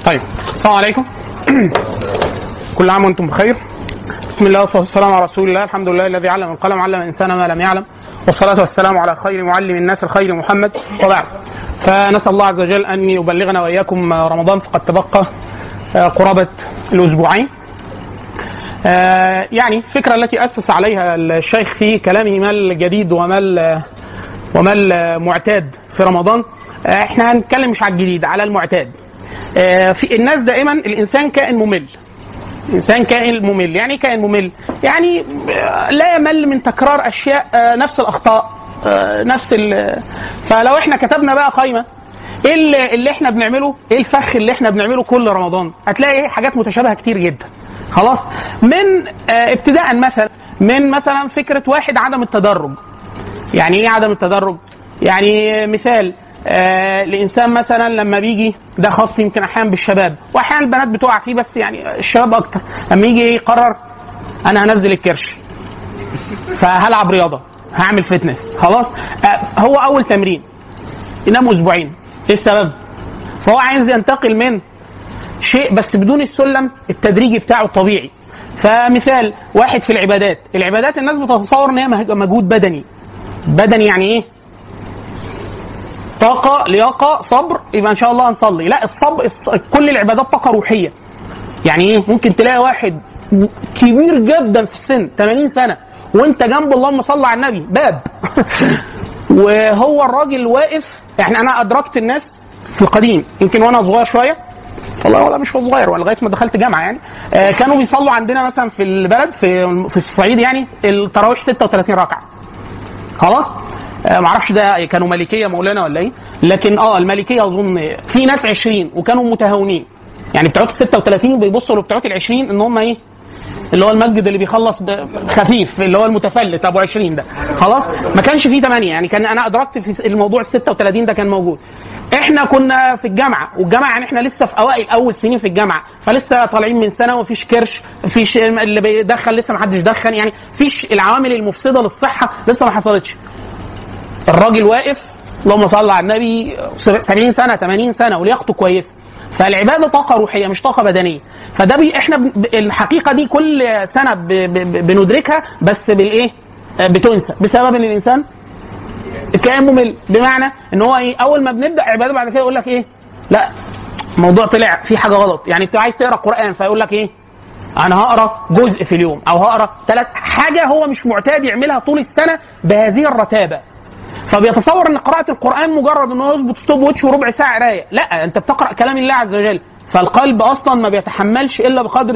طيب السلام عليكم كل عام وانتم بخير بسم الله والصلاه والسلام على رسول الله الحمد لله الذي علم القلم علم الانسان ما لم يعلم والصلاه والسلام على خير معلم الناس الخير محمد وبعد فنسال الله عز وجل ان يبلغنا واياكم رمضان فقد تبقى قرابه الاسبوعين يعني الفكره التي اسس عليها الشيخ في كلامه ما الجديد وما وما المعتاد في رمضان احنا هنتكلم مش على الجديد على المعتاد في الناس دائما الانسان كائن ممل الانسان كائن ممل يعني كائن ممل يعني لا يمل من تكرار اشياء نفس الاخطاء نفس ال فلو احنا كتبنا بقى قائمه ايه اللي, اللي احنا بنعمله ايه الفخ اللي احنا بنعمله كل رمضان هتلاقي حاجات متشابهه كتير جدا خلاص من ابتداء مثلا من مثلا فكره واحد عدم التدرج يعني ايه عدم التدرج يعني مثال آه الانسان مثلا لما بيجي ده خاص يمكن احيانا بالشباب واحيانا البنات بتقع فيه بس يعني الشباب اكتر لما يجي يقرر انا هنزل الكرش فهلعب رياضه هعمل فتنس خلاص آه هو اول تمرين ينام اسبوعين ايه السبب؟ فهو عايز ينتقل من شيء بس بدون السلم التدريجي بتاعه الطبيعي فمثال واحد في العبادات العبادات الناس بتتصور ان هي مجهود بدني بدني يعني ايه طاقه لياقه صبر يبقى ان شاء الله هنصلي لا الصبر كل العبادات طاقه روحيه يعني ايه ممكن تلاقي واحد كبير جدا في السن 80 سنه وانت جنب اللهم صل على النبي باب وهو الراجل واقف يعني انا ادركت الناس في القديم يمكن وانا صغير شويه والله ولا مش صغير ولا لغايه ما دخلت جامعه يعني آه كانوا بيصلوا عندنا مثلا في البلد في في الصعيد يعني التراويح 36 ركعه خلاص آه معرفش ده كانوا مالكيه مولانا ولا ايه لكن اه المالكيه اظن في ناس 20 وكانوا متهاونين يعني بتوع ال 36 بيبصوا لبتوع ال 20 ان هم ايه اللي هو المسجد اللي بيخلص خفيف اللي هو المتفلت ابو 20 ده خلاص ما كانش فيه 8 يعني كان انا ادركت في الموضوع ال 36 ده كان موجود احنا كنا في الجامعه والجامعه يعني احنا لسه في اوائل اول سنين في الجامعه فلسه طالعين من سنه ومفيش كرش مفيش اللي بيدخن لسه ما حدش دخن يعني فيش العوامل المفسده للصحه لسه ما حصلتش الراجل واقف اللهم صل على النبي 70 سنه 80 سنه ولياقته كويسه فالعباده طاقه روحيه مش طاقه بدنيه فده بي احنا ب... الحقيقه دي كل سنه ب... ب... بندركها بس بالايه بتنسى بسبب ان الانسان كائن ممل بمعنى ان هو ايه اول ما بنبدا عباده بعد كده يقول لك ايه لا الموضوع طلع في حاجه غلط يعني انت عايز تقرا قران فيقول لك ايه انا هقرا جزء في اليوم او هقرا ثلاث حاجه هو مش معتاد يعملها طول السنه بهذه الرتابه فبيتصور ان قراءه القران مجرد ان هو يظبط ستوب واتش وربع ساعه قرايه لا انت بتقرا كلام الله عز وجل فالقلب اصلا ما بيتحملش الا بقدر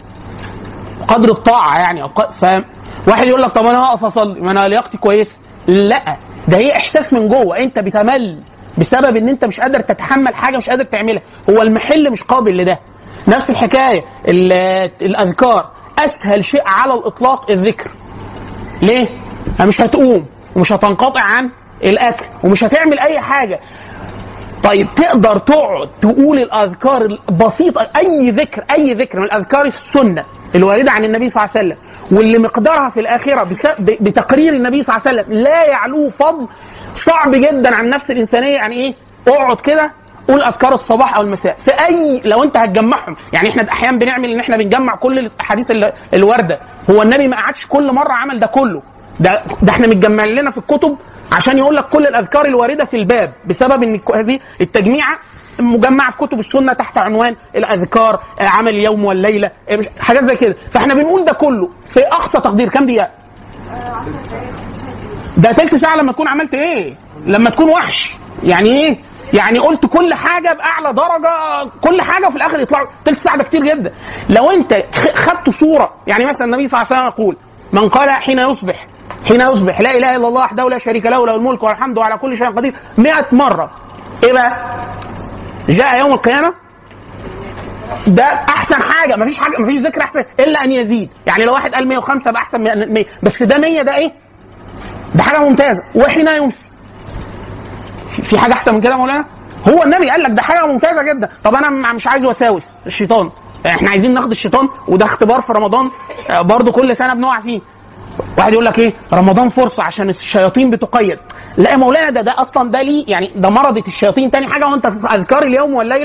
قدر الطاعه يعني فواحد يقول لك طب انا هقف اصلي ما انا لياقتي كويسه لا ده هي احساس من جوه انت بتمل بسبب ان انت مش قادر تتحمل حاجه مش قادر تعملها هو المحل مش قابل لده نفس الحكايه الاذكار اسهل شيء على الاطلاق الذكر ليه مش هتقوم ومش هتنقطع عن الاكل ومش هتعمل اي حاجه طيب تقدر تقعد تقول الاذكار البسيطه اي ذكر اي ذكر من الاذكار السنه الوارده عن النبي صلى الله عليه وسلم واللي مقدارها في الاخره بتقرير النبي صلى الله عليه وسلم لا يعلوه فضل صعب جدا عن النفس الانسانيه يعني ايه اقعد كده قول اذكار الصباح او المساء في اي لو انت هتجمعهم يعني احنا احيانا بنعمل ان احنا بنجمع كل الاحاديث الوارده هو النبي ما قعدش كل مره عمل ده كله ده ده احنا متجمع لنا في الكتب عشان يقول لك كل الاذكار الوارده في الباب بسبب ان هذه التجميعه مجمعه في كتب السنه تحت عنوان الاذكار عمل اليوم والليله حاجات زي كده فاحنا بنقول ده كله في اقصى تقدير كام دقيقه؟ ده تلت ساعه لما تكون عملت ايه؟ لما تكون وحش يعني ايه؟ يعني قلت كل حاجه باعلى درجه كل حاجه وفي الاخر يطلعوا تلت ساعه ده كتير جدا لو انت خدت صوره يعني مثلا النبي صلى الله عليه وسلم يقول من قال حين يصبح حين يصبح لا اله الا الله وحده لا شريك له له الملك والحمد على كل شيء قدير 100 مره ايه بقى؟ جاء يوم القيامه ده احسن حاجه مفيش حاجه مفيش ذكر احسن الا ان يزيد يعني لو واحد قال 105 يبقى احسن من 100 بس ده 100 ده ايه؟ ده حاجه ممتازه وحين يمسي في حاجه احسن من كده يا مولانا؟ هو النبي قال لك ده حاجه ممتازه جدا طب انا مش عايز وساوس الشيطان احنا عايزين ناخد الشيطان وده اختبار في رمضان برضه كل سنه بنقع فيه واحد يقول لك ايه رمضان فرصه عشان الشياطين بتقيد لا يا مولانا ده ده اصلا ده ليه يعني ده مرضة الشياطين تاني حاجه وانت في اذكار اليوم والليله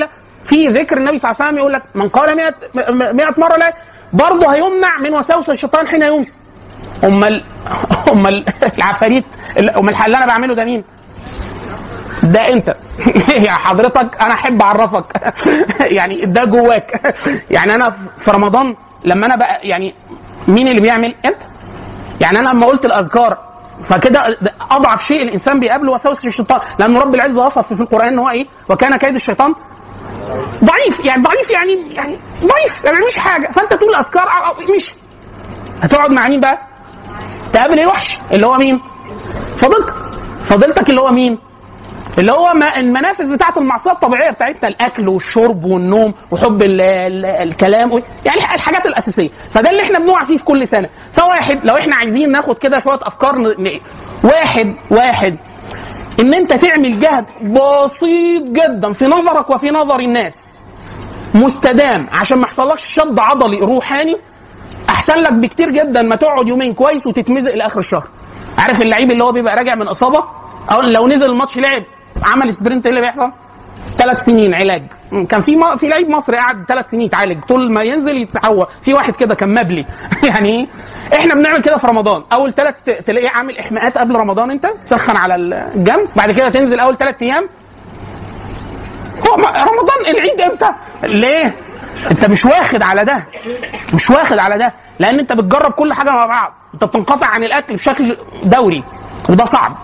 في ذكر النبي صلى الله عليه وسلم يقول لك من قال 100 100 مره لا برضه هيمنع من وساوس الشيطان حين يمسي امال امال العفاريت امال الحل اللي انا بعمله ده مين؟ ده انت يا حضرتك انا احب اعرفك يعني ده جواك يعني انا في رمضان لما انا بقى يعني مين اللي بيعمل انت يعني انا لما قلت الاذكار فكده اضعف شيء الانسان بيقابله وسوسه الشيطان لان رب العزه وصف في القران ان هو ايه وكان كيد الشيطان ضعيف يعني ضعيف يعني يعني ضعيف ما بيعملش حاجه فانت تقول الاذكار مش هتقعد مع مين بقى؟ تقابل الوحش اللي هو مين؟ فضيلتك فضيلتك اللي هو مين؟ اللي هو ما المنافذ بتاعت المعصيه الطبيعيه بتاعتنا الاكل والشرب والنوم وحب ال ال الكلام و- يعني الحاجات الاساسيه فده اللي احنا بنقع فيه في كل سنه فواحد لو احنا عايزين ناخد كده شويه افكار ن- ن- واحد واحد ان انت تعمل جهد بسيط جدا في نظرك وفي نظر الناس مستدام عشان ما يحصلكش شد عضلي روحاني احسن لك بكتير جدا ما تقعد يومين كويس وتتمزق لاخر الشهر عارف اللعيب اللي هو بيبقى راجع من اصابه او لو نزل الماتش لعب عمل سبرنت ايه اللي بيحصل ثلاث سنين علاج م، كان في م... في لعيب مصري قعد ثلاث سنين يتعالج طول ما ينزل يتحول في واحد كده كان مبلي يعني ايه احنا بنعمل كده في رمضان اول ثلاث تلاقيه عامل احماءات قبل رمضان انت تسخن على الجنب بعد كده تنزل اول ثلاث ايام هو ما- رمضان العيد امتى؟ ليه؟ انت مش واخد على ده مش واخد على ده لان انت بتجرب كل حاجه مع بعض انت بتنقطع عن الاكل بشكل دوري وده صعب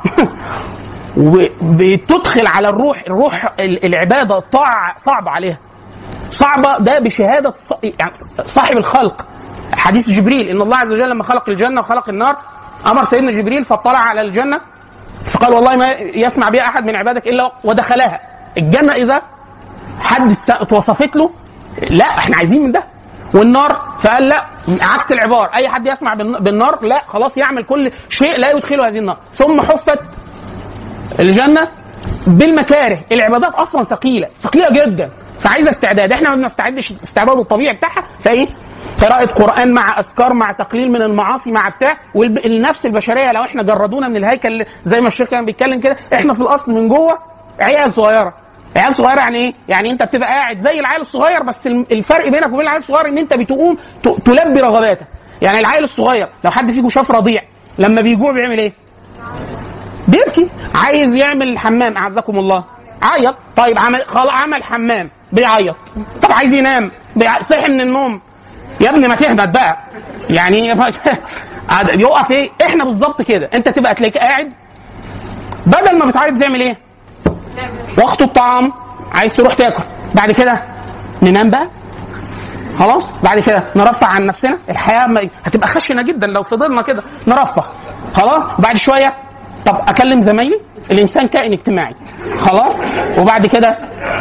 وبتدخل على الروح الروح ال- العباده الطاعه صعب عليها صعبه ده بشهاده ص- يعني صاحب الخلق حديث جبريل ان الله عز وجل لما خلق الجنه وخلق النار امر سيدنا جبريل فاطلع على الجنه فقال والله ما يسمع بها احد من عبادك الا ودخلها الجنه اذا حد است- اتوصفت له لا احنا عايزين من ده والنار فقال لا عكس العبار اي حد يسمع بالن- بالنار لا خلاص يعمل كل شيء لا يدخله هذه النار ثم حفت الجنه بالمكاره العبادات اصلا ثقيله ثقيله جدا فعايزه استعداد احنا ما بنستعدش الاستعداد الطبيعي بتاعها فايه قراءة قرآن مع أذكار مع تقليل من المعاصي مع بتاع والنفس البشرية لو احنا جردونا من الهيكل زي ما الشيخ كان بيتكلم كده احنا في الأصل من جوه عيال صغيرة عيال صغيرة يعني ايه؟ يعني انت بتبقى قاعد زي العيل الصغير بس الم- الفرق بينك وبين العيل الصغير ان انت بتقوم ت- تلبي رغباتك يعني العيل الصغير لو حد فيكم شاف رضيع لما بيجوع بيعمل ايه؟ بيبكي عايز يعمل حمام اعزكم الله عيط طيب عمل خلاص عمل حمام بيعيط طب عايز ينام بيع... صحي من النوم يا ابني ما تهبط بقى يعني قاعد- يقف ايه احنا بالظبط كده انت تبقى تلاقيك قاعد بدل ما بتعيط تعمل ايه وقت الطعام عايز تروح تاكل بعد كده ننام بقى خلاص بعد كده نرفع عن نفسنا الحياه ما هتبقى خشنه جدا لو فضلنا كده نرفه خلاص بعد شويه طب اكلم زمايلي الانسان كائن اجتماعي خلاص وبعد كده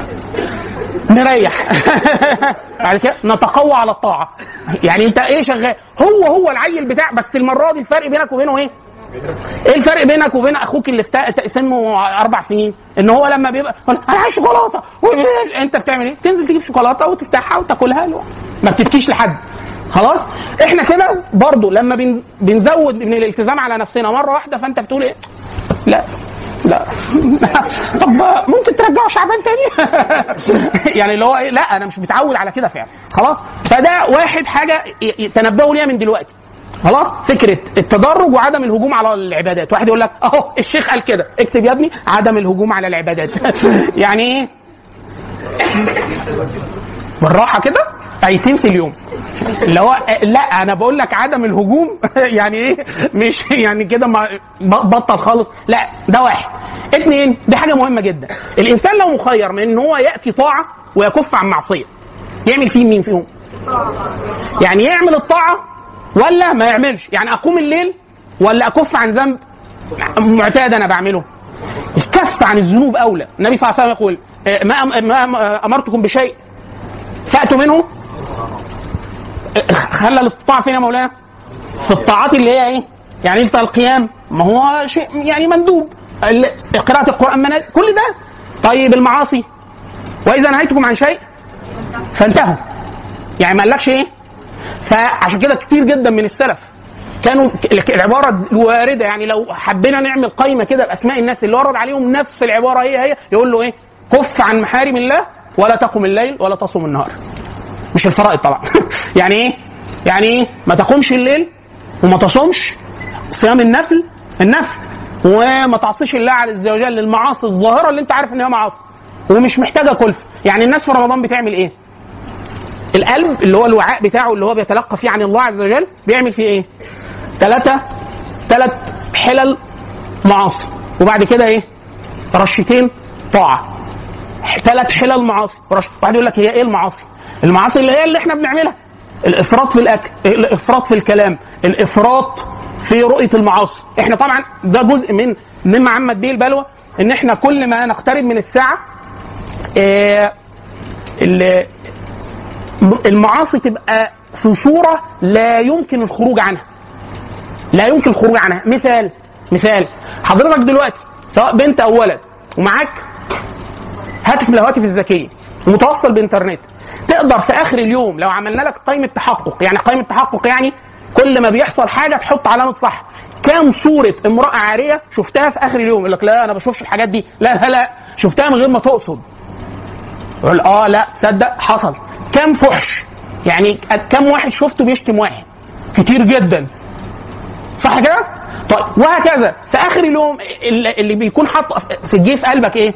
نريح بعد كده نتقوى على الطاعه يعني انت ايه شغال هو هو العيل بتاع بس المره دي الفرق بينك وبينه ايه ايه الفرق بينك وبين اخوك اللي في تا- سنه اربع سنين ان هو لما بيبقى يقول انا عايز شوكولاته انت بتعمل ايه تنزل تجيب شوكولاته وتفتحها وتاكلها له ما بتبكيش لحد خلاص احنا كده برضو لما بن بنزود من الالتزام على نفسنا مره واحده فانت بتقول ايه لا لا طب ممكن ترجعه شعبان تاني يعني اللي هو ايه لا انا مش متعود على كده فعلا خلاص فده واحد حاجه ي- ي- تنبهوا ليها من دلوقتي خلاص فكره التدرج وعدم الهجوم على العبادات واحد يقول لك اهو الشيخ قال كده اكتب يا ابني عدم الهجوم على العبادات يعني ايه بالراحه كده ايتين في اليوم اللي هو لا انا بقول لك عدم الهجوم يعني ايه مش يعني كده ما ب- بطل خالص لا ده واحد اثنين دي حاجه مهمه جدا الانسان لو مخير من ان هو ياتي طاعه ويكف عن معصيه يعمل فيه مين فيهم يعني يعمل الطاعه ولا ما يعملش يعني اقوم الليل ولا اكف عن ذنب معتاد انا بعمله الكف عن الذنوب اولى النبي صلى الله عليه وسلم يقول آه، ما أم- ما أم- امرتكم بشيء فاتوا منه آه، خلى الاستطاعه فين يا مولانا في الطاعات اللي هي ايه يعني انت القيام ما هو شيء يعني مندوب ال- قراءه القران منازل كل ده طيب المعاصي واذا نهيتكم عن شيء فانتهوا يعني ما قالكش ايه فعشان كده كتير جدا من السلف كانوا ك- العباره الوارده يعني لو حبينا نعمل قائمه كده باسماء الناس اللي ورد عليهم نفس العباره هي هي يقول له ايه كف عن محارم الله ولا تقم الليل ولا تصوم النهار مش الفرائض طبعا يعني ايه يعني ايه ما تقومش الليل وما تصومش صيام النفل النفل وما تعصيش الله عز وجل المعاصي الظاهره اللي انت عارف ان هي معاصي ومش محتاجه كلفه يعني الناس في رمضان بتعمل ايه القلب اللي هو الوعاء بتاعه اللي هو بيتلقى فيه عن الله عز وجل بيعمل فيه ايه ثلاثة ثلاث حلل معاصي وبعد كده ايه رشتين طاعة ثلاث حلل معاصي ورش واحد يقول لك هي ايه المعاصي المعاصي اللي هي اللي احنا بنعملها الافراط في الاكل الافراط في الكلام الافراط في رؤيه المعاصي احنا طبعا ده جزء من مما عمت به البلوى ان احنا كل ما نقترب من الساعه آه، ال- المعاصي تبقى في صوره لا يمكن الخروج عنها لا يمكن الخروج عنها مثال مثال حضرتك دلوقتي سواء بنت او ولد ومعاك هاتف من الهواتف الذكيه ومتوصل بانترنت تقدر في اخر اليوم لو عملنا لك قائمه تحقق يعني قائمه تحقق يعني كل ما بيحصل حاجه تحط علامه صح كام صوره امراه عاريه شفتها في اخر اليوم يقول لك لا انا ما بشوفش الحاجات دي لا لا لا شفتها من غير ما تقصد يقول اه لا تصدق حصل كام فحش يعني كام واحد شفته بيشتم واحد كتير جدا صح كده طيب وهكذا في اخر اليوم اللي اللي بيكون حاط في الجي في قلبك ايه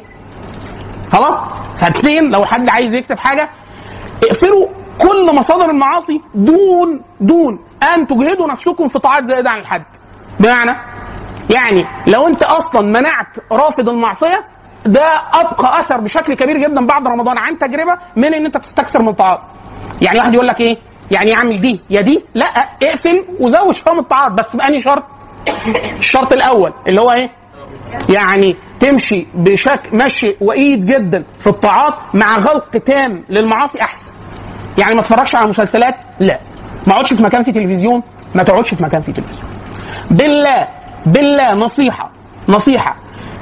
خلاص فاثنين لو حد عايز يكتب حاجه اقفلوا كل مصادر المعاصي دون دون ان تجهدوا نفسكم في طاعات زائده عن الحد بمعنى يعني لو انت اصلا منعت رافض المعصيه ده ابقى اثر بشكل كبير جدا بعد رمضان عن تجربه من ان انت تستكثر من طاعات يعني واحد يقول لك ايه يعني اعمل دي يا دي لا اقفل وزود شويه من الطاعات بس بأني شرط الشرط الاول اللي هو ايه يعني تمشي بشكل مشي وايد جدا في الطاعات مع غلق تام للمعاصي احسن يعني ما تتفرجش على مسلسلات لا ما اقعدش في مكان في تلفزيون ما تقعدش في مكان في تلفزيون بالله بالله نصيحه نصيحه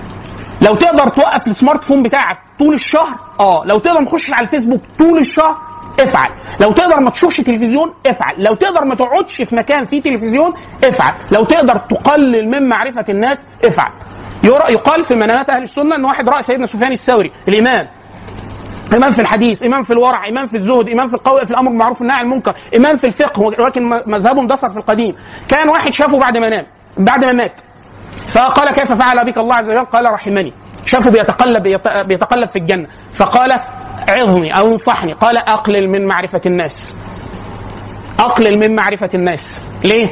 لو تقدر توقف السمارت فون بتاعك طول الشهر اه لو تقدر ما تخشش على الفيسبوك طول الشهر افعل لو تقدر ما تشوفش تلفزيون افعل لو تقدر ما تقعدش في مكان فيه تلفزيون افعل لو تقدر تقلل من معرفه الناس افعل يرى يقال في منامات اهل السنه ان واحد راى سيدنا سفيان الثوري الامام امام في الحديث امام في الورع امام في الزهد امام في القول في الامر بالمعروف والنهي عن المنكر امام في الفقه ولكن مذهبه اندثر في القديم كان واحد شافه بعد ما نام بعد ما مات فقال كيف فعل بك الله عز وجل قال رحمني شافه بيتقلب بيتقلب في الجنه فقال عظني او انصحني قال اقلل من معرفه الناس اقلل من معرفه الناس ليه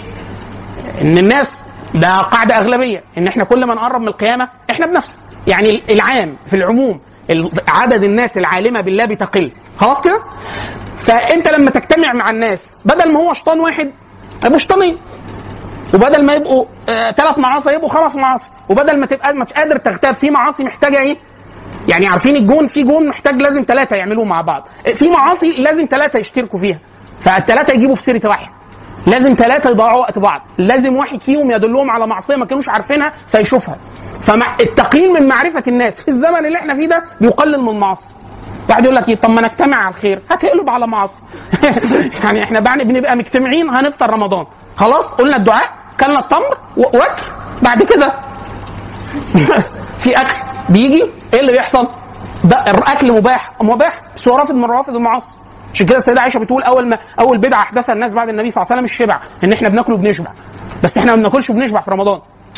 ان الناس ده قاعده اغلبيه ان احنا كل ما نقرب من القيامه احنا بنفس يعني العام في العموم عدد الناس العالمه بالله بتقل خلاص كده فانت لما تجتمع مع الناس بدل ما هو شيطان واحد يبقوا شيطانين وبدل ما يبقوا ثلاث آه معاصي يبقوا خمس معاصي وبدل ما تبقى مش قادر تغتاب في معاصي محتاجه ايه يعني عارفين الجون في جون محتاج لازم ثلاثه يعملوه مع بعض في معاصي لازم ثلاثه يشتركوا فيها فالثلاثه يجيبوا في سيره واحد لازم ثلاثه يضيعوا وقت بعض لازم واحد فيهم يدلهم على معصيه ما كانوش عارفينها فيشوفها فمع التقليل من معرفه الناس في الزمن اللي احنا فيه ده بيقلل من المعاصي واحد يقول لك ايه طب ما نجتمع على الخير هتقلب على معاصي يعني احنا بقى بنبقى مجتمعين هنفطر رمضان خلاص قلنا الدعاء كلنا التمر وتر بعد كده في اكل بيجي ايه اللي بيحصل؟ ده الاكل مباح مباح بس هو رافض من روافض المعاصي عشان كده السيده عائشه بتقول اول ما اول بدعه احدثها الناس بعد النبي صلى الله عليه وسلم الشبع ان احنا بناكل وبنشبع بس احنا ما بناكلش وبنشبع في رمضان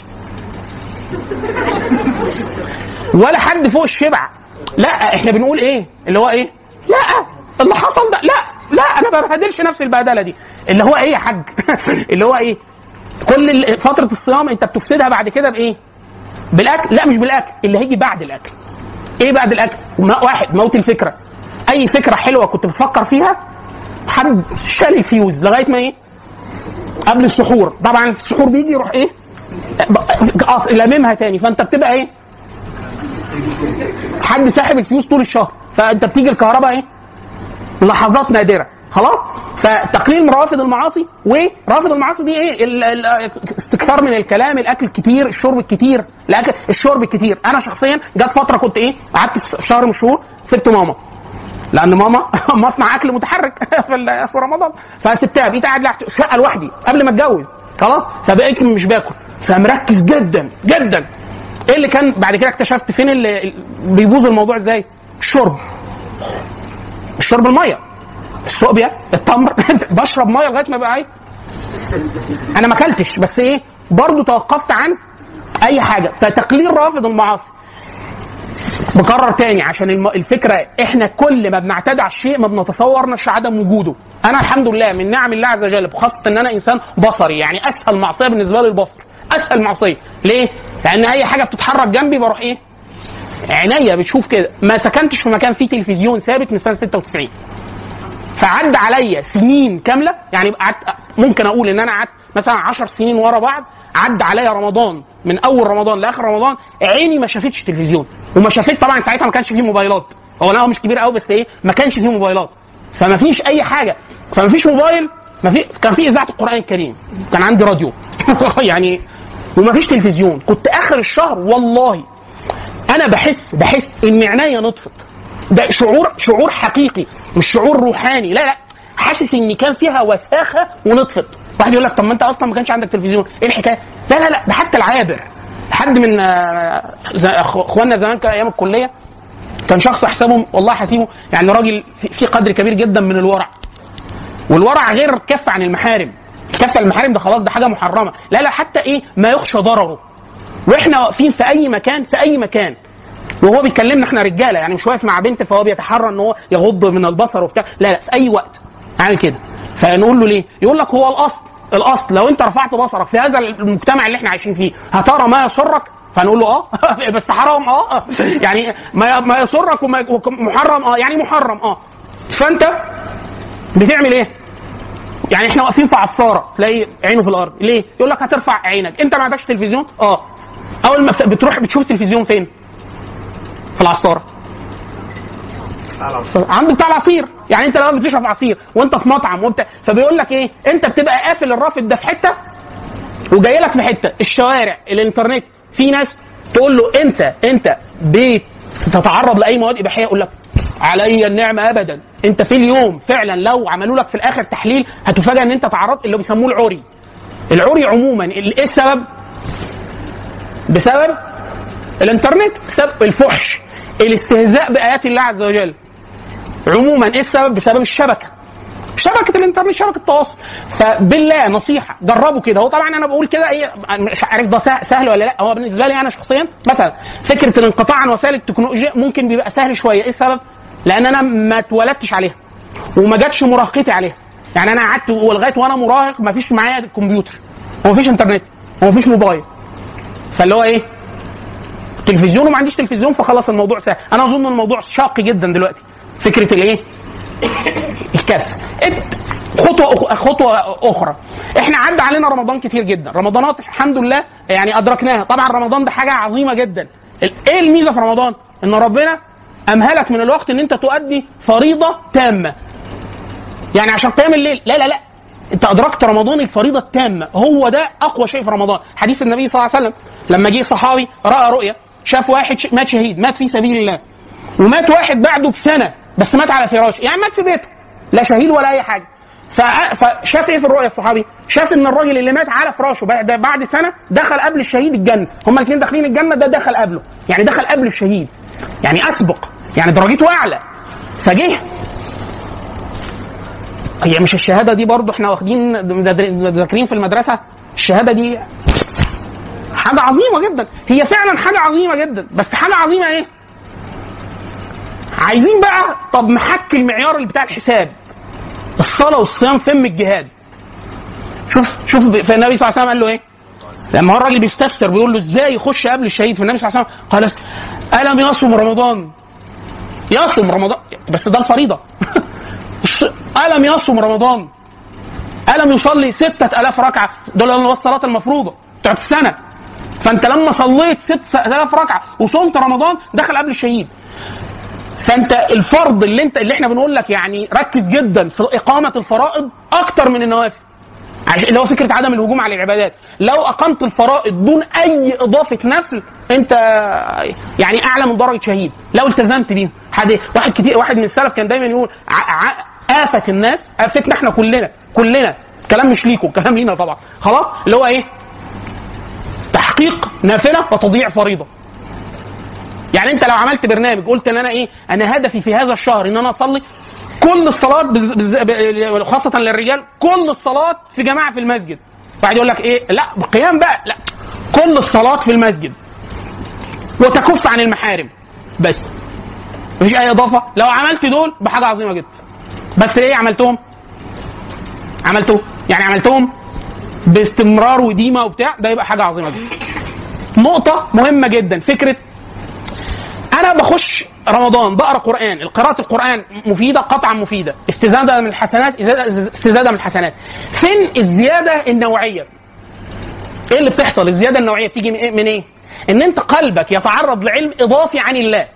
ولا حد فوق الشبع لا احنا بنقول ايه اللي هو ايه لا اللي حصل ده لا لا انا ما ببهدلش نفسي البهدله دي اللي هو ايه يا حاج اللي هو ايه كل فتره الصيام انت بتفسدها بعد كده بايه بالاكل لا مش بالاكل اللي هيجي بعد الاكل ايه بعد الاكل واحد موت الفكره اي فكره حلوه كنت بتفكر فيها حد شال الفيوز لغايه ما ايه قبل السحور طبعا السحور بيجي يروح ايه لاممها تاني فانت بتبقى ايه حد ساحب الفيوز طول الشهر فانت بتيجي الكهرباء ايه لحظات نادره خلاص فتقليل من روافض المعاصي ورافض المعاصي دي ايه استكثار من الكلام الاكل الكتير الشرب الكتير الاكل الشرب الكتير انا شخصيا جت فتره كنت ايه قعدت في شهر من الشهور سبت ماما لان ماما مصنع اكل متحرك في في رمضان فسبتها بقيت قاعد شقه لوحدي قبل ما اتجوز خلاص فبقيت مش باكل فمركز جدا جدا ايه اللي كان بعد كده اكتشفت فين اللي بيبوظ الموضوع ازاي الشرب مش شرب الميه السوبيا التمر بشرب ميه لغايه ما بقى ايه انا ما اكلتش بس ايه برضو توقفت عن اي حاجه فتقليل روافض المعاصي بكرر تاني عشان الم- الفكره احنا كل ما بنعتدي على الشيء ما بنتصورناش عدم وجوده انا الحمد لله من نعم الله عز وجل وخاصه ان انا انسان بصري يعني اسهل معصيه بالنسبه لي البصر اسهل معصيه ليه لان اي حاجه بتتحرك جنبي بروح ايه عينيا بتشوف كده ما سكنتش في مكان فيه تلفزيون ثابت من سنه 96 فعدى عليا سنين كامله يعني قعدت ممكن اقول ان انا قعدت مثلا 10 سنين ورا بعض عدى عليا رمضان من اول رمضان لاخر رمضان عيني ما شافتش تلفزيون وما شافت طبعا ساعتها ما كانش فيه موبايلات هو لا هو مش كبير قوي بس ايه ما كانش فيه موبايلات فما فيش اي حاجه فما فيش موبايل ما في كان في اذاعه القران الكريم كان عندي راديو يعني وما فيش تلفزيون كنت اخر الشهر والله انا بحس بحس ان عينيا نطفت ده شعور شعور حقيقي مش شعور روحاني لا لا حاسس ان كان فيها وساخه ونطفت واحد يقول لك طب ما انت اصلا ما كانش عندك تلفزيون ايه الحكايه لا لا لا ده حتى العابر حد من آه، ز- أخ- اخواننا زمان كان ايام الكليه كان شخص احسبه والله حسيبه يعني راجل في- في قدر كبير جدا من الورع والورع غير كف عن المحارم كف عن المحارم ده خلاص ده حاجه محرمه لا لا حتى ايه ما يخشى ضرره واحنا واقفين في اي مكان في اي مكان وهو بيكلمنا احنا رجاله يعني مش واقف مع بنت فهو بيتحرى ان هو يغض من البصر وبتاع لا لا في اي وقت عامل كده فنقول له ليه؟ يقول لك هو الاصل الاصل لو انت رفعت بصرك في هذا المجتمع اللي احنا عايشين فيه هترى ما يسرك فنقول له اه بس حرام اه يعني ما ما يسرك وما محرم اه يعني محرم اه فانت بتعمل ايه؟ يعني احنا واقفين في عصاره تلاقي عينه في الارض ليه؟ يقول لك هترفع عينك انت ما عندكش تلفزيون؟ اه اول ما بت- بتروح بتشوف التلفزيون فين؟ في العصاره عند بتاع العصير يعني انت لما بتشرب عصير وانت في مطعم وانت فبيقول لك ايه انت بتبقى قافل الرافد ده في حته وجاي لك في حته الشوارع الانترنت في ناس تقول له انت انت بتتعرض لاي مواد اباحيه يقول لك علي النعمه ابدا انت في اليوم فعلا لو عملوا لك في الاخر تحليل هتفاجئ ان انت تعرضت اللي بيسموه العري العري عموما ال- ايه السبب بسبب الانترنت بسبب الفحش الاستهزاء بايات الله عز وجل عموما ايه السبب بسبب الشبكه شبكه الانترنت شبكه التواصل فبالله نصيحه جربوا كده هو طبعا انا بقول كده ايه أنا مش عارف ده سه- سهل ولا لا هو بالنسبه لي انا شخصيا مثلا فكره الانقطاع عن وسائل التكنولوجيا ممكن بيبقى سهل شويه ايه السبب لان انا ما اتولدتش عليها وما جاتش مراهقتي عليها يعني انا قعدت ولغايه وانا مراهق ما فيش معايا كمبيوتر وما فيش انترنت وما فيش موبايل فاللي هو ايه تلفزيون وما عنديش تلفزيون فخلاص الموضوع سهل انا اظن الموضوع شاق جدا دلوقتي فكره الايه الكف إت- خطوه أخ- خطوه اخرى احنا عدى علينا رمضان كتير جدا رمضانات الحمد لله يعني ادركناها طبعا رمضان ده حاجه عظيمه جدا ال- ايه الميزه في رمضان ان ربنا امهلك من الوقت ان انت تؤدي فريضه تامه يعني عشان قيام الليل لا لا لا انت ادركت رمضان الفريضه التامه هو ده اقوى شيء في رمضان حديث النبي صلى الله عليه وسلم لما جه صحابي راى رؤيا شاف واحد ش- مات شهيد مات في سبيل الله ومات واحد بعده بسنه بس مات على فراشه يعني مات في بيته لا شهيد ولا اي حاجه فع- فشاف ايه في الرؤيا الصحابي؟ شاف ان الراجل اللي مات على فراشه بعد بعد سنه دخل قبل الشهيد الجنه، هما الاثنين داخلين الجنه ده دخل قبله، يعني دخل قبل الشهيد، يعني اسبق، يعني درجته اعلى. فجه هي مش الشهاده دي برضو احنا واخدين ذاكرين في المدرسه الشهاده دي حاجه عظيمه جدا هي فعلا حاجه عظيمه جدا بس حاجه عظيمه ايه عايزين بقى طب محك المعيار اللي بتاع الحساب الصلاه والصيام فين من الجهاد شوف شوف في النبي صلى الله عليه وسلم قال له ايه لما هو الراجل بيستفسر بيقول له ازاي يخش قبل الشهيد فالنبي صلى الله عليه وسلم قال الم يصوم رمضان يصوم رمضان بس ده الفريضه ألم يصوم رمضان ألم يصلي ستة ألاف ركعة دول اللي هو الصلاة المفروضة بتاعت السنة فأنت لما صليت ستة ألاف ركعة وصمت رمضان دخل قبل الشهيد فأنت الفرض اللي أنت اللي إحنا بنقول لك يعني ركز جدا في إقامة الفرائض أكتر من النوافل عشان اللي هو فكره عدم الهجوم على العبادات لو اقمت الفرائض دون اي اضافه نفل انت يعني اعلى من درجه شهيد لو التزمت بيهم حد واحد كتير واحد من السلف كان دايما يقول ع... ع... آفة الناس آفتنا احنا كلنا كلنا كلام مش ليكم كلام لينا طبعا خلاص اللي هو ايه تحقيق نافله وتضييع فريضه يعني انت لو عملت برنامج قلت ان انا ايه انا هدفي في هذا الشهر ان انا اصلي كل الصلاه بز- بز- ب- خاصه للرجال كل الصلاه في جماعه في المسجد واحد يقول لك ايه لا قيام بقى لا كل الصلاه في المسجد وتكف عن المحارم بس مفيش اي اضافه لو عملت دول بحاجه عظيمه جدا بس ايه عملتهم عملتهم يعني عملتهم باستمرار وديمه وبتاع ده يبقى حاجه عظيمه جدا نقطه مهمه جدا فكره انا بخش رمضان بقرا قران قراءه القران مفيده قطعا مفيده استزاده من الحسنات استزاده من الحسنات فين الزياده النوعيه ايه اللي بتحصل الزياده النوعيه بتيجي من ايه من ايه ان انت قلبك يتعرض لعلم اضافي عن الله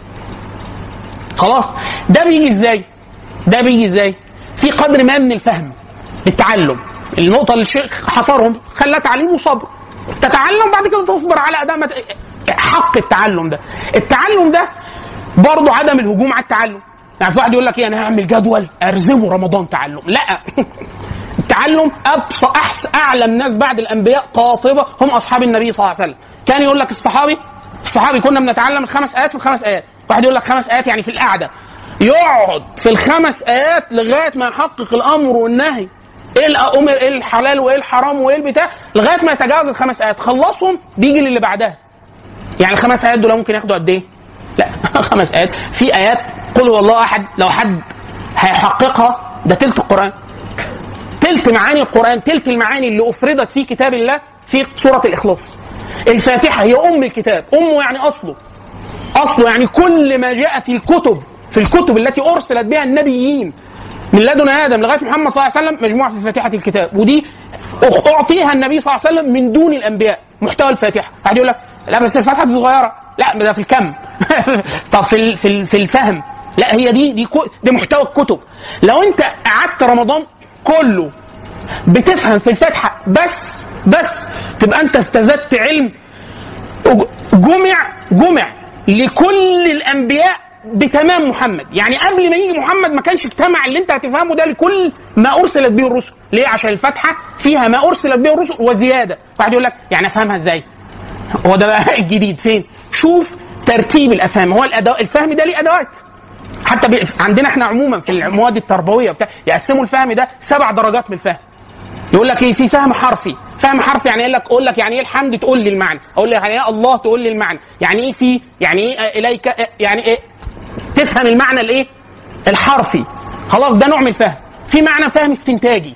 خلاص ده بيجي ازاي ده بيجي ازاي في قدر ما من الفهم التعلم النقطه اللي الشيخ حصرهم خلاها تعليم وصبر تتعلم بعد كده تصبر على اداء ما ت- حق التعلم ده التعلم ده برضه عدم الهجوم على التعلم يعني في واحد يقول لك ايه انا هعمل جدول ارزمه رمضان تعلم لا التعلم ابصى احسن اعلم ناس بعد الانبياء قاطبه هم اصحاب النبي صلى الله عليه وسلم كان يقول لك الصحابي الصحابي كنا بنتعلم الخمس ايات في الخمس ايات واحد يقول لك خمس ايات يعني في القعده يقعد في الخمس ايات لغايه ما يحقق الامر والنهي ايه الامر ايه الحلال وايه الحرام وايه البتاع لغايه ما يتجاوز الخمس ايات خلصهم بيجي للي بعدها يعني الخمس ايات دول ممكن ياخدوا قد ايه؟ لا خمس ايات في ايات قل هو الله احد لو حد هيحققها ده تلت القران تلت معاني القران تلت المعاني اللي افردت في كتاب الله في سوره الاخلاص الفاتحه هي ام الكتاب امه يعني اصله اصله يعني كل ما جاء في الكتب في الكتب التي ارسلت بها النبيين من لدن ادم لغايه محمد صلى الله عليه وسلم مجموعه في فاتحه الكتاب ودي اعطيها النبي صلى الله عليه وسلم من دون الانبياء محتوى الفاتحه واحد يقول لك لا بس الفاتحه دي صغيره لا ده في الكم طب في ال- في ال- في الفهم لا هي دي دي كو- دي محتوى الكتب لو انت قعدت رمضان كله بتفهم في الفاتحه بس بس تبقى انت استزدت علم جمع جمع لكل الانبياء بتمام محمد يعني قبل ما يجي محمد ما كانش اجتمع اللي انت هتفهمه ده لكل ما ارسلت به الرسل ليه عشان الفاتحه فيها ما ارسلت به الرسل وزياده واحد يقول لك يعني افهمها ازاي هو ده بقى الجديد فين شوف ترتيب الافهام هو الأداء الفهم ده ليه ادوات حتى بي... عندنا احنا عموما في المواد التربويه بتاع يقسموا الفهم ده سبع درجات من الفهم يقول لك ايه في فهم حرفي فهم حرفي يعني يقول لك اقول لك يعني ايه الحمد تقول لي المعنى اقول لك يعني ايه الله تقول لي المعنى يعني ايه في يعني ايه آه، اليك آه، يعني ايه تفهم المعنى الايه الحرفي خلاص ده نوع من الفهم في معنى فهم استنتاجي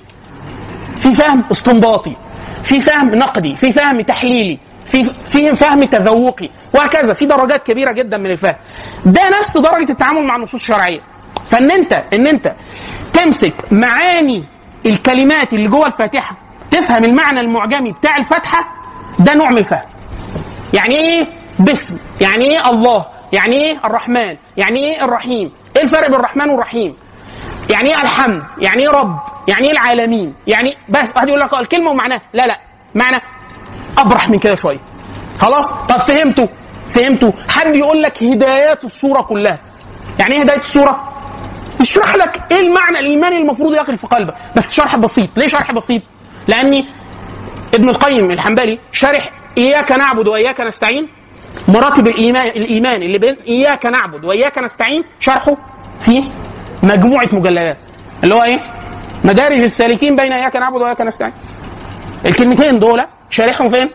في فهم استنباطي في فهم نقدي في فهم تحليلي في في فهم تذوقي وهكذا في درجات كبيره جدا من الفهم ده نفس درجه التعامل مع النصوص الشرعيه فان انت ان انت تمسك معاني الكلمات اللي جوه الفاتحه تفهم المعنى المعجمي بتاع الفاتحه ده نوع من الفهم يعني ايه باسم يعني ايه الله يعني ايه الرحمن يعني ايه الرحيم ايه الفرق بين الرحمن والرحيم يعني ايه الحمد يعني ايه رب يعني ايه العالمين يعني بس واحد يقول لك آه، الكلمه ومعناها لا لا معنى ابرح من كده شويه خلاص طب فهمته فهمته حد يقول لك هدايات الصوره كلها يعني ايه هدايه الصوره يشرح لك ايه المعنى الايماني المفروض يقف في قلبك بس شرح بسيط ليه شرح بسيط لاني ابن القيم الحنبلي شارح اياك نعبد واياك نستعين مراتب الايمان الايمان اللي بين اياك نعبد واياك نستعين شرحه في مجموعه مجلدات اللي هو ايه مدارج السالكين بين اياك نعبد واياك نستعين الكلمتين دول شارحهم فين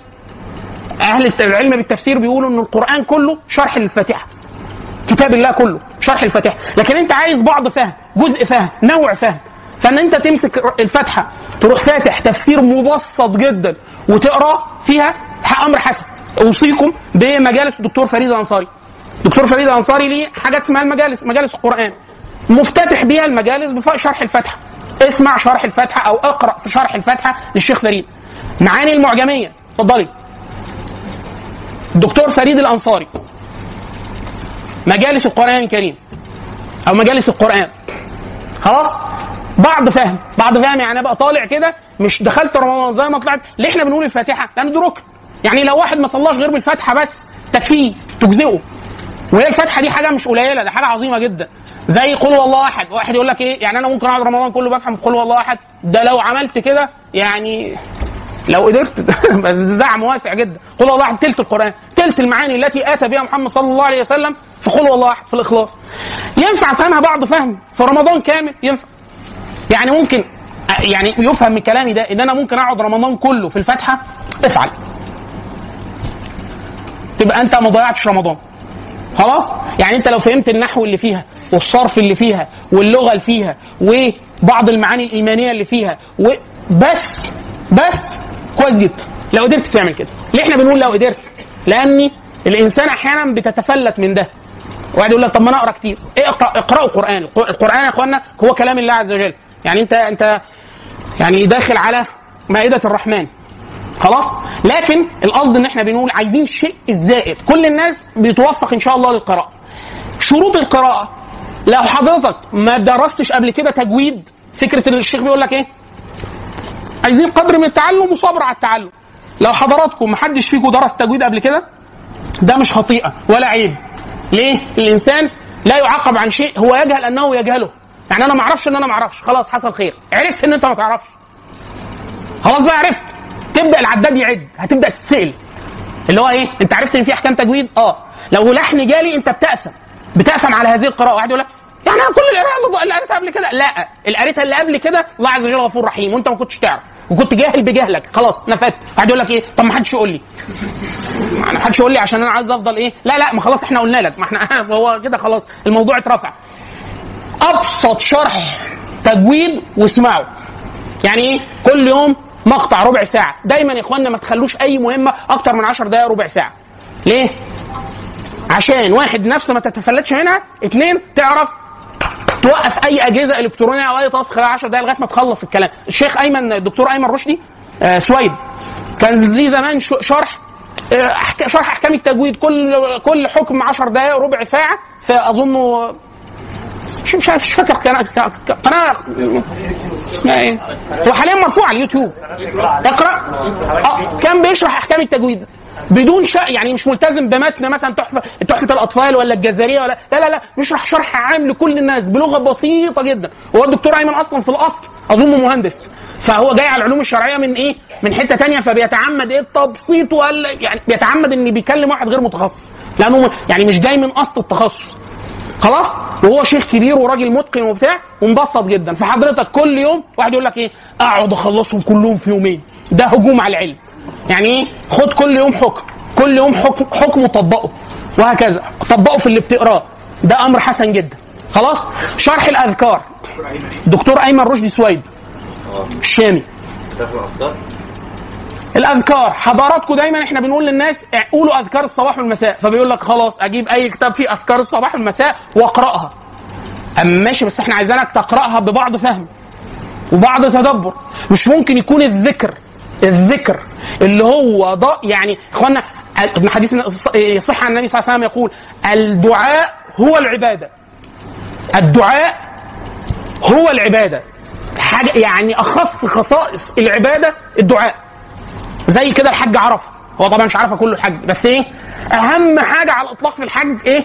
اهل العلم بالتفسير بيقولوا ان القران كله شرح للفاتحه كتاب الله كله شرح الفاتحه لكن انت عايز بعض فهم جزء فهم نوع فهم فان انت تمسك الفاتحه تروح فاتح تفسير مبسط جدا وتقرا فيها امر حسن اوصيكم بمجالس الدكتور فريد الانصاري دكتور فريد الانصاري ليه حاجه اسمها المجالس مجالس القران مفتتح بيها المجالس بشرح الفاتحه اسمع شرح الفاتحه او اقرا في شرح الفاتحه للشيخ فريد معاني المعجميه اتفضلي الدكتور فريد الانصاري مجالس القران الكريم او مجالس القران خلاص بعض فهم بعض فهم يعني ابقى طالع كده مش دخلت رمضان زي ما طلعت ليه احنا بنقول الفاتحه لان دي ركن يعني لو واحد ما صلاش غير بالفاتحه بس تكفيه تجزئه وهي الفاتحه دي حاجه مش قليله ده حاجه عظيمه جدا زي قل هو الله احد واحد يقول لك ايه يعني انا ممكن اقعد رمضان كله بفهم قل هو الله احد ده لو عملت كده يعني لو قدرت بس ده زعم واسع جدا قل هو الله احد تلت القران تلت المعاني التي اتى بها محمد صلى الله عليه وسلم في قل والله احد في الاخلاص ينفع افهمها بعض فهم في رمضان كامل ينفع يعني ممكن يعني يفهم من كلامي ده ان انا ممكن اقعد رمضان كله في الفاتحه افعل تبقى انت ما ضيعتش رمضان خلاص يعني انت لو فهمت النحو اللي فيها والصرف اللي فيها واللغه اللي فيها وبعض المعاني الايمانيه اللي فيها وبس بس كويس جدا لو قدرت تعمل كده ليه احنا بنقول لو قدرت لان الانسان احيانا بتتفلت من ده واحد يقول لك طب ما انا اقرا كتير ايه اقرا اقراوا قران القران يا اخوانا هو كلام الله عز وجل يعني انت انت يعني داخل على مائده الرحمن خلاص لكن القصد ان احنا بنقول عايزين الشيء الزائد كل الناس بيتوفق ان شاء الله للقراءه شروط القراءه لو حضرتك ما درستش قبل كده تجويد فكره ان الشيخ بيقول لك ايه عايزين قدر من التعلم وصبر على التعلم لو حضراتكم ما حدش فيكم درس تجويد قبل كده ده مش خطيئه ولا عيب ليه الانسان لا يعاقب عن شيء هو يجهل انه يجهله يعني انا ما اعرفش ان انا ما اعرفش خلاص حصل خير عرفت ان انت ما تعرفش خلاص بقى عرفت تبدا العداد يعد هتبدا تتسال اللي هو ايه انت عرفت ان في احكام تجويد اه لو لحن جالي انت بتاثم بتاثم على هذه القراءه واحد يقول لك يعني انا كل القراءه اللي قريتها قبل كده لا اللي قريتها اللي قبل كده الله عز وجل غفور رحيم وانت ما كنتش تعرف وكنت جاهل بجهلك خلاص نفدت واحد يقول لك ايه طب ما حدش يقول لي ما حدش يقول لي عشان انا عايز افضل ايه لا لا ما خلاص احنا قلنا لك ما احنا هو كده خلاص الموضوع اترفع ابسط شرح تجويد واسمعه يعني ايه كل يوم مقطع ربع ساعه دايما يا اخوانا ما تخلوش اي مهمه اكتر من 10 دقائق ربع ساعه ليه عشان واحد نفسه ما تتفلتش منها اثنين تعرف توقف اي اجهزه الكترونيه او اي تاسك خلال 10 دقائق لغايه ما تخلص الكلام الشيخ ايمن الدكتور ايمن رشدي آه سويد كان ليه زمان شرح آه شرح احكام التجويد كل كل حكم 10 دقائق ربع ساعه فاظن مش مش مش فاكر قناه قناه اسمها ايه؟ هو حاليا مرفوع على اليوتيوب اقرا اه كان بيشرح احكام التجويد بدون شا يعني مش ملتزم بمتن مثلا تحفه تحفه الاطفال ولا الجزريه ولا لا لا لا بيشرح شرح عام لكل الناس بلغه بسيطه جدا هو الدكتور ايمن اصلا في الاصل اظنه مهندس فهو جاي على العلوم الشرعيه من ايه؟ من حته تانية فبيتعمد ايه التبسيط ولا يعني بيتعمد ان بيكلم واحد غير متخصص لانه يعني مش جاي من اصل التخصص خلاص وهو شيخ كبير وراجل متقن وبتاع ومبسط جدا فحضرتك كل يوم واحد يقول لك ايه اقعد اخلصهم كلهم في يومين ده هجوم على العلم يعني ايه خد كل يوم حكم كل يوم حكم حكم وطبقه وهكذا طبقه في اللي بتقراه ده امر حسن جدا خلاص شرح الاذكار دكتور ايمن رشدي سويد الشامي الاذكار حضراتكم دايما احنا بنقول للناس قولوا اذكار الصباح والمساء فبيقول لك خلاص اجيب اي كتاب فيه اذكار الصباح والمساء واقراها اما ماشي بس احنا عايزينك تقراها ببعض فهم وبعض تدبر مش ممكن يكون الذكر الذكر اللي هو ضاء يعني اخوانا ابن حديث يصح عن النبي صلى الله عليه وسلم يقول الدعاء هو العباده الدعاء هو العباده حاجه يعني اخص خصائص العباده الدعاء زي كده الحج عرفه هو طبعا مش عرفه كله الحج بس ايه اهم حاجه على الاطلاق في الحج ايه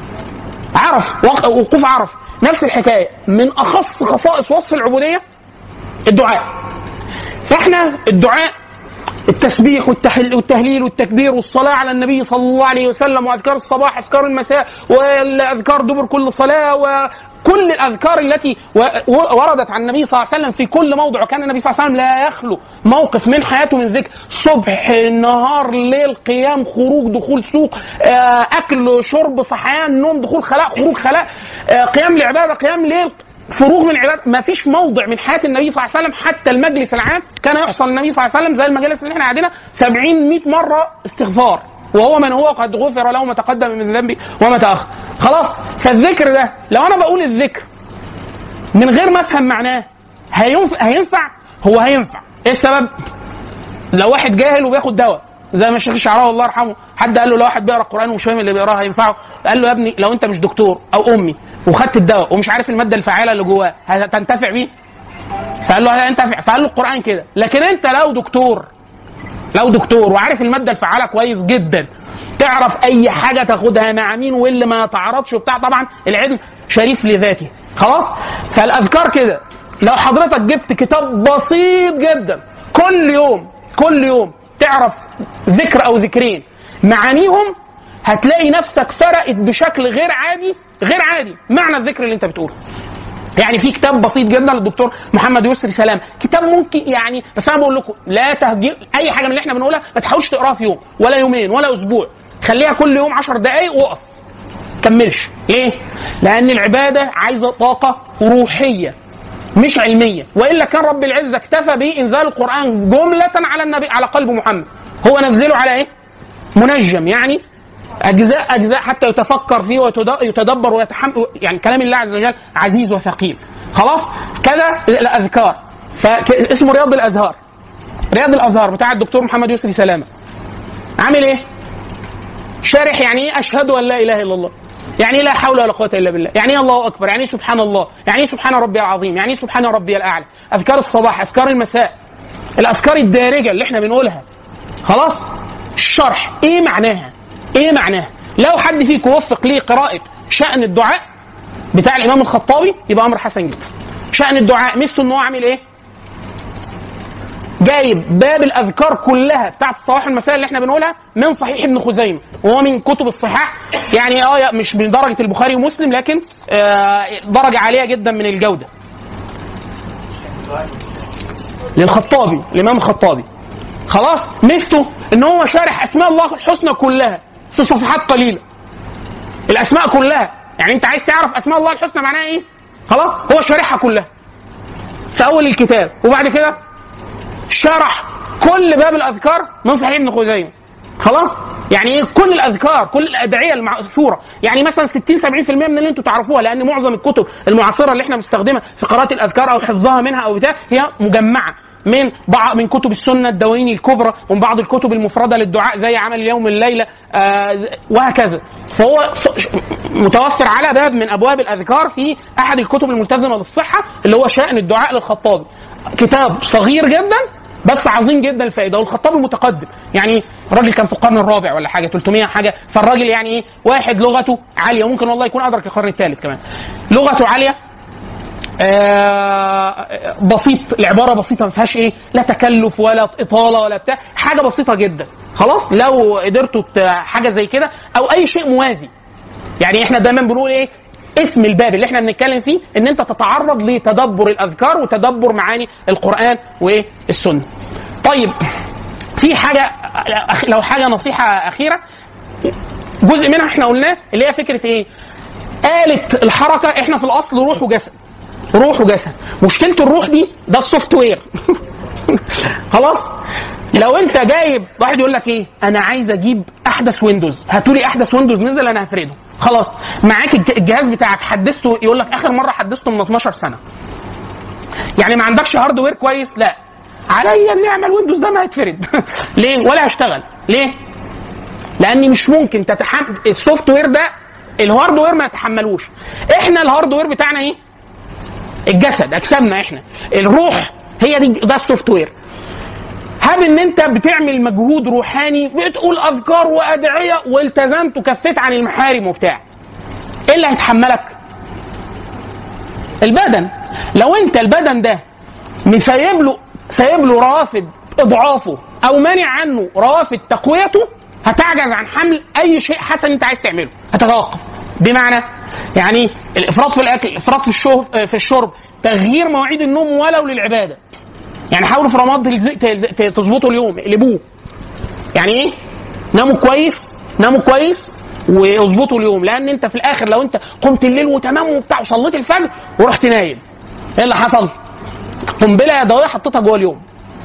عرف وقوف عرف نفس الحكايه من اخص خصائص وصف العبوديه الدعاء فاحنا الدعاء التسبيح والتهليل والتكبير والصلاة على النبي صلى الله عليه وسلم وأذكار الصباح أذكار المساء والأذكار دبر كل صلاة وكل الأذكار التي وردت عن النبي صلى الله عليه وسلم في كل موضع وكان النبي صلى الله عليه وسلم لا يخلو موقف من حياته من ذكر صبح نهار ليل قيام خروج دخول سوق أكل شرب صحيان نوم دخول خلاء خروج خلاء قيام لعبادة قيام ليل فروغ من العباد ما فيش موضع من حياه النبي صلى الله عليه وسلم حتى المجلس العام كان يحصل النبي صلى الله عليه وسلم زي المجالس اللي احنا قاعدينها 70 100 مره استغفار وهو من هو قد غفر له ما تقدم من ذنبه وما تاخر خلاص فالذكر ده لو انا بقول الذكر من غير ما افهم معناه هينفع, هينفع هو هينفع ايه السبب لو واحد جاهل وبياخد دواء زي ما الشيخ الشعراوي الله يرحمه حد قال له لو واحد بيقرا القران ومش فاهم اللي بيقراه هينفعه قال له يا ابني لو انت مش دكتور او امي وخدت الدواء ومش عارف الماده الفعاله اللي جواه هتنتفع بيه فقال له هينتفع فقال له القران كده لكن انت لو دكتور لو دكتور وعارف الماده الفعاله كويس جدا تعرف اي حاجه تاخدها مع مين واللي ما تعرضش وبتاع طبعا العلم شريف لذاته خلاص فالاذكار كده لو حضرتك جبت كتاب بسيط جدا كل يوم كل يوم تعرف ذكر او ذكرين معانيهم هتلاقي نفسك فرقت بشكل غير عادي غير عادي معنى الذكر اللي انت بتقوله يعني في كتاب بسيط جدا للدكتور محمد يسري سلام كتاب ممكن يعني بس انا بقول لكم لا تهجير اي حاجه من اللي احنا بنقولها ما تحاولش تقراها في يوم ولا يومين ولا اسبوع خليها كل يوم 10 دقائق وقف كملش ليه لان العباده عايزه طاقه روحيه مش علميه والا كان رب العزه اكتفى بانزال القران جمله على النبي على قلب محمد هو نزله على ايه منجم يعني اجزاء اجزاء حتى يتفكر فيه ويتدبر ويتحمل يعني كلام الله عز وجل عزيز وثقيل خلاص كذا الاذكار فاسمه رياض الازهار رياض الازهار بتاع الدكتور محمد يسري سلامه عامل ايه شارح يعني ايه اشهد ان لا اله الا الله يعني لا حول ولا قوه الا بالله يعني ايه الله اكبر يعني ايه سبحان الله يعني ايه سبحان ربي العظيم يعني ايه سبحان ربي الاعلى اذكار الصباح اذكار المساء الاذكار الدارجه اللي احنا بنقولها خلاص الشرح ايه معناها ايه معناها لو حد فيكم وفق لي قراءه شان الدعاء بتاع الامام الخطابي يبقى امر حسن جدا شان الدعاء ميزته ان هو عامل ايه جايب باب الاذكار كلها بتاعت الصباح والمساء اللي احنا بنقولها من صحيح ابن خزيمه وهو من كتب الصحاح يعني اه مش من درجه البخاري ومسلم لكن آه درجه عاليه جدا من الجوده للخطابي الامام الخطابي خلاص ميزته ان هو شارح اسماء الله الحسنى كلها في صفحات قليله الاسماء كلها يعني انت عايز تعرف اسماء الله الحسنى معناها ايه خلاص هو شارحها كلها في اول الكتاب وبعد كده شرح كل باب الاذكار من صحيح ابن خزيمه خلاص يعني ايه كل الاذكار كل الادعيه المعصوره يعني مثلا 60 70% من اللي انتم تعرفوها لان معظم الكتب المعاصره اللي احنا بنستخدمها في قراءه الاذكار او حفظها منها او بتاع هي مجمعه من بعض من كتب السنه الدواوين الكبرى ومن بعض الكتب المفرده للدعاء زي عمل اليوم الليله آه وهكذا فهو متوفر على باب من ابواب الاذكار في احد الكتب الملتزمه للصحه اللي هو شان الدعاء للخطابي كتاب صغير جدا بس عظيم جدا الفائده والخطابي متقدم يعني الراجل كان في القرن الرابع ولا حاجه 300 حاجه فالراجل يعني ايه واحد لغته عاليه ممكن والله يكون ادرك القرن الثالث كمان لغته عاليه آه بسيط العباره بسيطه ما فيهاش ايه لا تكلف ولا اطاله ولا بتاع حاجه بسيطه جدا خلاص لو قدرتوا حاجه زي كده او اي شيء موازي يعني احنا دايما بنقول ايه اسم الباب اللي احنا بنتكلم فيه ان انت تتعرض لتدبر الاذكار وتدبر معاني القران والسنه. طيب في حاجه لو حاجه نصيحه اخيره جزء منها احنا قلناه اللي هي فكره ايه؟ آلة الحركة احنا في الأصل روح وجسد روح وجسد مشكلة الروح دي ده السوفت وير خلاص لو انت جايب واحد يقول لك ايه انا عايز اجيب احدث ويندوز هاتوا لي احدث ويندوز نزل انا هفرده خلاص معاك الجهاز بتاعك حدثته يقول لك اخر مره حدثته من 12 سنه يعني ما عندكش هاردوير كويس لا عليا اني اعمل ويندوز ده ما هيتفرد ليه ولا هشتغل ليه لاني مش ممكن تتحمل السوفت وير ده الهاردوير ما يتحملوش احنا الهاردوير بتاعنا ايه الجسد اجسامنا احنا الروح هي دي ده السوفت وير هل ان انت بتعمل مجهود روحاني بتقول اذكار وادعيه والتزمت وكفيت عن المحارم وبتاع ايه اللي هيتحملك البدن لو انت البدن ده مسيب له سايب له روافد اضعافه او مانع عنه روافد تقويته هتعجز عن حمل اي شيء حسن انت عايز تعمله هتتوقف بمعنى يعني الافراط في الاكل الافراط في الشرب في الشرب تغيير مواعيد النوم ولو للعباده يعني حاولوا في رمضان تظبطوا اليوم اقلبوه يعني ايه ناموا كويس ناموا كويس واظبطوا اليوم لان انت في الاخر لو انت قمت الليل وتمام وبتاع وصليت الفجر ورحت نايم ايه اللي حصل؟ قنبله يدويه حطيتها جوه اليوم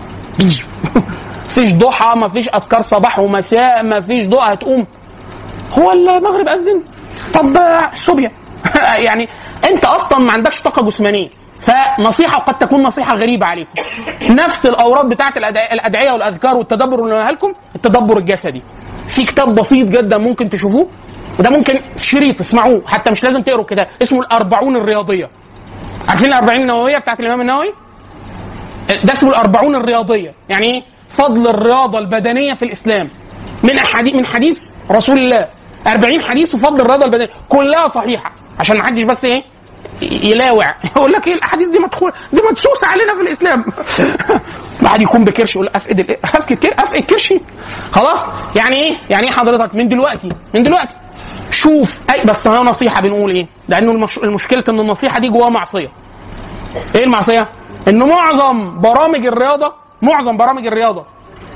مفيش ضحى مفيش اذكار صباح ومساء مفيش ضوء هتقوم هو المغرب اذن طب الصبح يعني انت اصلا ما عندكش طاقه جسمانيه فنصيحه وقد تكون نصيحه غريبه عليكم نفس الاوراد بتاعه الادعيه والاذكار والتدبر اللي قلناها لكم التدبر الجسدي في كتاب بسيط جدا ممكن تشوفوه وده ممكن شريط اسمعوه حتى مش لازم تقروا كده اسمه الأربعون الرياضية عارفين الأربعين النووية بتاعت الإمام النووي ده اسمه الأربعون الرياضية يعني ايه فضل الرياضة البدنية في الإسلام من أحاديث من حديث رسول الله 40 حديث وفضل الرياضة البدنية كلها صحيحة عشان ما حدش بس ايه يلاوع يقول لك ايه الاحاديث دي مدخول دي مدسوسه علينا في الاسلام بعد يكون بكرش يقول افقد ال- افقد كر افقد كرشي خلاص يعني ايه يعني ايه حضرتك من دلوقتي من دلوقتي شوف اي بس هي نصيحه بنقول ايه لانه المش... المشكله ان النصيحه دي جواها معصيه ايه المعصيه ان معظم برامج الرياضه معظم برامج الرياضه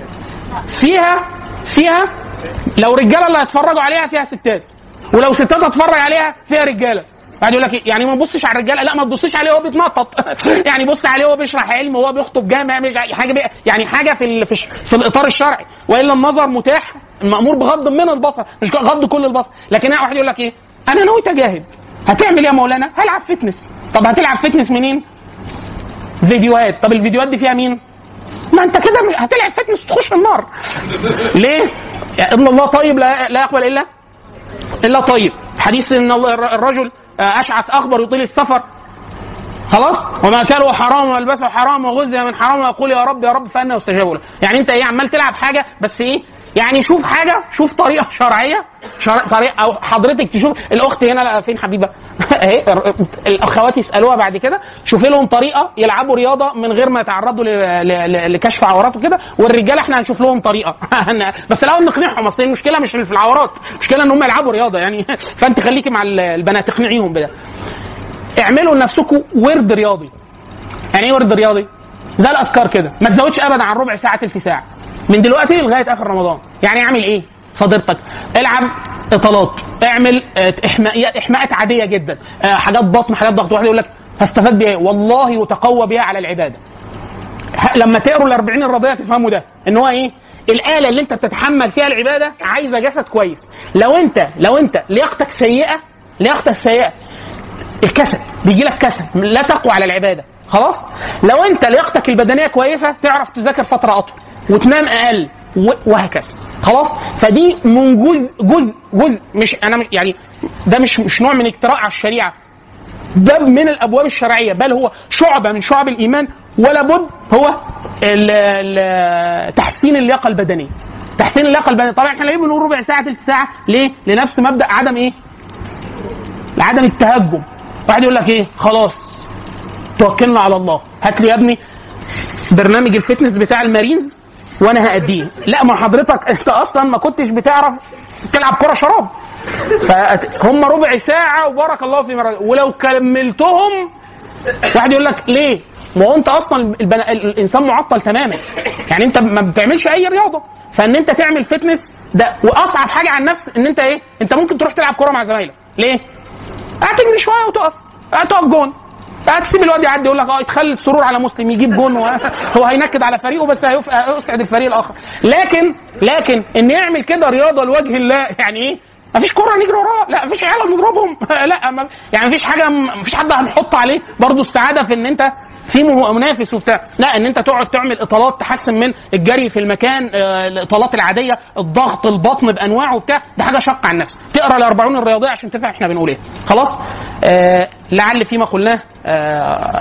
فيها فيها لو رجاله اللي هيتفرجوا عليها فيها ستات ولو ستات هتتفرج عليها فيها رجاله بعد يقول لك إيه؟ يعني ما تبصش على الرجاله لا ما تبصيش عليه وهو بيتنطط يعني بص عليه وهو بيشرح علم وهو بيخطب جامع مش حاجه بي... يعني حاجه في ال... في, الش- في الاطار الشرعي والا النظر متاح مامور بغض من البصر مش غض كل البصر لكن واحد يقول لك ايه انا ناوي اجاهد هتعمل ايه يا مولانا هلعب فتنس طب هتلعب فتنس منين فيديوهات طب الفيديوهات دي فيها مين ما انت كده هتلعب فتنس تخش النار ليه يا ان الله طيب لا, لا يقبل الا الا طيب حديث ان الله- الرجل آه، اشعث اخبر يطيل السفر خلاص وما كاله حرام والبسه حرام وغذي من حرام ويقول يا رب يا رب فانا يستجاب له يعني انت ايه عمال تلعب حاجه بس ايه يعني شوف حاجه شوف طريقه شرعيه شرع طريقه او حضرتك تشوف الاخت هنا لا فين حبيبه اهي الاخوات يسالوها بعد كده شوفي لهم طريقه يلعبوا رياضه من غير ما يتعرضوا ل- ل- ل- لكشف عورات وكده والرجاله احنا هنشوف لهم طريقه بس الاول نقنعهم اصل المشكله مش في العورات المشكله ان هم يلعبوا رياضه يعني فانت خليكي مع البنات تقنعيهم بده اعملوا لنفسكم ورد رياضي يعني ايه ورد رياضي زي الاذكار كده ما تزودش ابدا عن ربع ساعه تلت ساعه من دلوقتي لغايه اخر رمضان يعني اعمل ايه فضيلتك العب اطالات اعمل آه، احماءات احماءات عاديه جدا آه، حاجات بطن حاجات ضغط واحد يقول لك هستفاد بيها إيه؟ والله يتقوى بها على العباده ه- لما تقروا ال 40 الرضيه تفهموا ده ان هو ايه الاله اللي انت بتتحمل فيها العباده عايزه جسد كويس لو انت لو انت لياقتك سيئه لياقتك سيئه الكسل بيجي لك كسل لا تقوى على العباده خلاص لو انت لياقتك البدنيه كويسه تعرف تذاكر فتره اطول وتنام اقل و- وهكذا خلاص فدي من جزء جزء جزء مش انا مش يعني ده مش مش نوع من اجتراء على الشريعه باب من الابواب الشرعيه بل هو شعبه من شعب الايمان ولا بد هو ال- ال- تحسين اللياقه البدنيه تحسين اللياقه البدنيه طبعا احنا ليه بنقول ربع ساعه ثلث ساعه ليه لنفس مبدا عدم ايه لعدم التهجم واحد يقول لك ايه خلاص توكلنا على الله هات لي يا ابني برنامج الفتنس بتاع المارينز وانا هاديه لا ما حضرتك انت اصلا ما كنتش بتعرف تلعب كره شراب فهم ربع ساعه وبارك الله في مرة. ولو كملتهم واحد يقول لك ليه ما هو انت اصلا البن... الانسان معطل تماما يعني انت ما بتعملش اي رياضه فان انت تعمل فتنس ده واصعب حاجه على النفس ان انت ايه انت ممكن تروح تلعب كوره مع زمايلك ليه هتجري شويه وتقف هتقف جون هتسيب الواد يعدي يقول لك اه يتخلي السرور على مسلم يجيب جون و- هو هينكد على فريقه بس هيف- هيسعد الفريق الاخر لكن لكن ان يعمل كده رياضه لوجه الله يعني ايه مفيش كرة نجري وراها لا مفيش عيال نضربهم لا ما يعني مفيش حاجه مفيش حد هنحط عليه برضو السعاده في ان انت في مه- منافس وبتاع لا ان انت تقعد تعمل اطالات تحسن من الجري في المكان آه، الاطالات العاديه الضغط البطن بانواعه وبتاع ده حاجه شاقه على النفس تقرا الاربعون الرياضيه عشان تفهم احنا بنقول ايه خلاص آه لعل فيما قلناه آه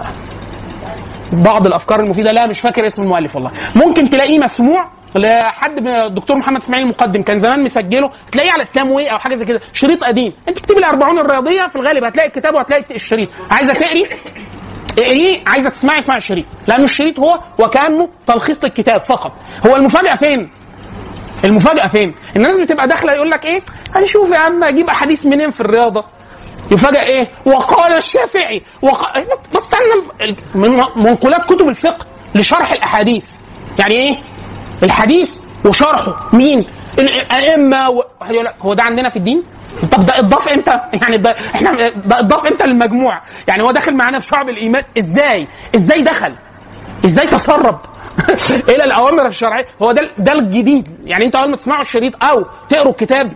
بعض الافكار المفيده لا مش فاكر اسم المؤلف والله ممكن تلاقيه مسموع لحد من الدكتور محمد اسماعيل المقدم كان زمان مسجله تلاقيه على اسلام واي او حاجه زي كده شريط قديم انت اكتبي الاربعون الرياضيه في الغالب هتلاقي الكتاب وهتلاقي الشريط عايزه تقري اقريه عايزه تسمعي اسمعي الشريط لانه الشريط هو وكانه تلخيص للكتاب فقط هو المفاجاه فين المفاجاه فين الناس بتبقى داخله يقول لك ايه هنشوف يا عم اجيب احاديث منين في الرياضه يفاجئ ايه وقال الشافعي وق... ما استنى من منقولات كتب الفقه لشرح الاحاديث يعني ايه الحديث وشرحه مين الائمه و... واحد يقول لك هو ده عندنا في الدين طب ده اتضاف امتى؟ يعني ده احنا ده اتضاف امتى للمجموع؟ يعني هو داخل معانا في شعب الايمان ازاي؟ ازاي دخل؟ ازاي تسرب الى الاوامر الشرعيه؟ هو ده ده الجديد يعني انت اول ما تسمعوا الشريط او تقروا الكتاب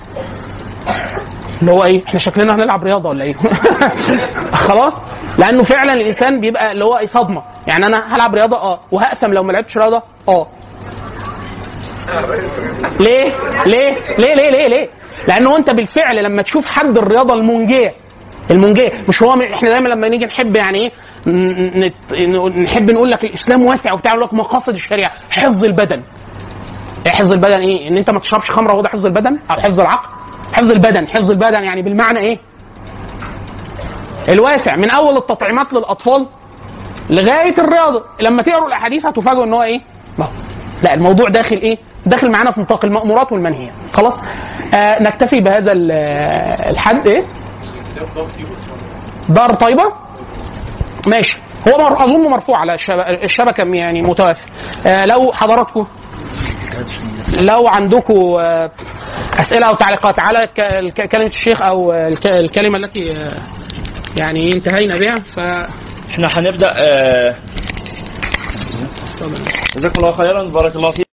اللي هو ايه؟ احنا شكلنا هنلعب رياضه ولا ايه؟ خلاص؟ لانه فعلا الانسان بيبقى اللي هو ايه صدمه، يعني انا هلعب رياضه اه وهقسم لو ما لعبتش رياضه اه. ليه؟ ليه؟ ليه ليه ليه ليه؟ لانه انت بالفعل لما تشوف حد الرياضه المنجيه المنجيه مش هو احنا دايما لما نيجي نحب يعني ايه ن- ن- نحب نقول لك الاسلام واسع وبتاع يقول لك مقاصد الشريعه حفظ البدن ايه حفظ البدن ايه؟ ان انت ما تشربش خمره هو ده حفظ البدن او حفظ العقل؟ حفظ البدن، حفظ البدن يعني بالمعنى ايه؟ الواسع من اول التطعيمات للاطفال لغايه الرياضه لما تقروا الاحاديث هتفاجئوا ان هو ايه؟ ما هو. لا الموضوع داخل ايه؟ داخل معانا في نطاق المامورات والمنهيات خلاص آه نكتفي بهذا ال- الحد ايه؟ دار طيبه ماشي هو مر... اظن مرفوع على الشبكه, الشبكة يعني متوافر آه لو حضراتكم لو عندكم آه اسئله او تعليقات على ك- الك- كلمه الشيخ او الك- الكلمه التي آه يعني انتهينا بها ف احنا هنبدا آه، جزاكم الله خيرا بارك الله فيك